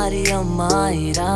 గారి అమ్మాయిరా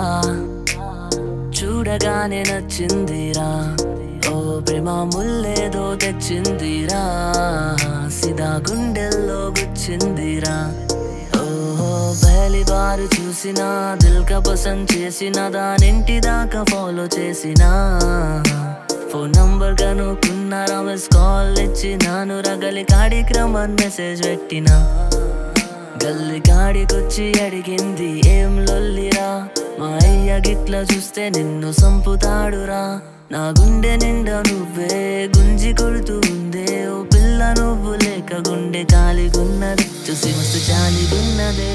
చూడగానే నచ్చిందిరా ఓ ప్రేమ ముల్లేదో తెచ్చిందిరా సిదా గుండెల్లో గుచ్చిందిరా ఓహో పహలి బారు చూసిన దిల్ కా పసంద్ చేసిన దానింటి దాకా ఫాలో చేసిన ఫోన్ నంబర్ కనుక్కున్నారా మిస్ కాల్ ఇచ్చినాను రగలి కార్యక్రమం మెసేజ్ పెట్టినా గల్లి కాడికొచ్చి అడిగింది ఏం లొల్లిరా మా అయ్య గిట్ల చూస్తే నిన్ను సంపుతాడురా నా గుండె నిండా నువ్వే గుంజి కొడుతూ ఉందే ఓ పిల్ల నువ్వు లేక గుండె కాలిగున్నది చూసి మస్తు చాలిగున్నదే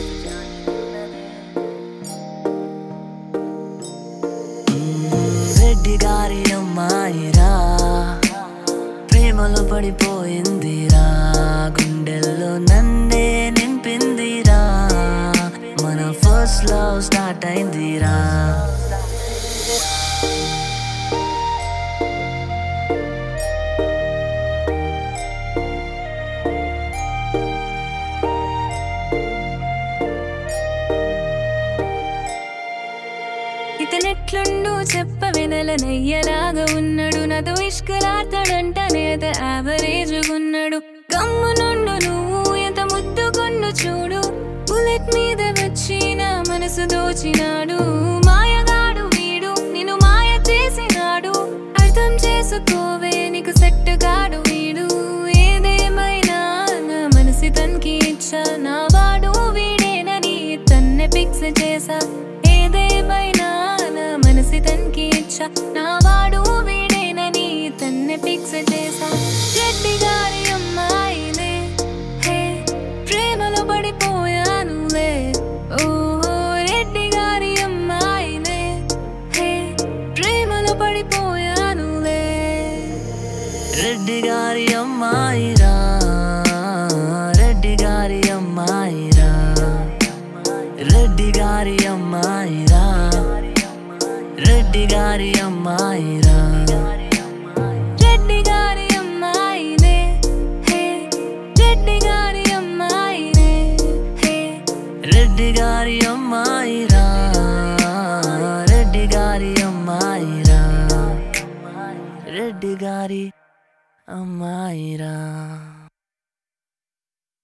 రెడ్డి గారి అమ్మాయిరా ప్రేమలో పడిపోయిందిరా గుండెల్లో నన్నే నింపిందిరా మన ఫస్ట్ లవ్ స్టార్ట్ అయిందిరా ఇతనెట్లుండు చెప్ప వెనల నెయ్యలాగా ఉన్నాడు నాతో ఇష్కలాడతాడంట నేత యావరేజ్ ఉన్నాడు కమ్ము నుండు నువ్వు ఎంత ముద్దుకొండు చూడు బుల్లెట్ మీద వచ్చి నా మనసు దోచినాడు మాయగాడు వీడు నిన్ను మాయ చేసినాడు అర్థం చేసుకోవే నీకు సెట్ గాడు వీడు ఏదేమైనా నా మనసి తనకి ఇచ్చా నా వాడు వీడేనని తన్నే ఫిక్స్ చేసా ఏదేమైనా నా మనసి తనకి ఇచ్చా నా వాడు వీడేనని తన్నే ఫిక్స్ చేసా రెడ్డి గారి అమ్మాయిలే హే ప్రేమలో పడిపోయానులే ఓహో రెడ్డి గారి అమ్మాయిలే హే ప్రేమలో పడిపోయానులే రెడ్డి గారి అమ్మాయిరా రెడ్డి గారి అమ్మాయిరా రెడ్డి గారి అమ్మాయిరా రెడ్డి గారి అమ్మాయిరా రెడ్డి గారి అమ్మాయినే హే రెడ్డి గారి అమ్మాయినే హే రెడ్డి గారి అమ్మాయిరా రెడ్డి గారి అమ్మాయిరా రెడ్డి గారి అమ్మాయిరా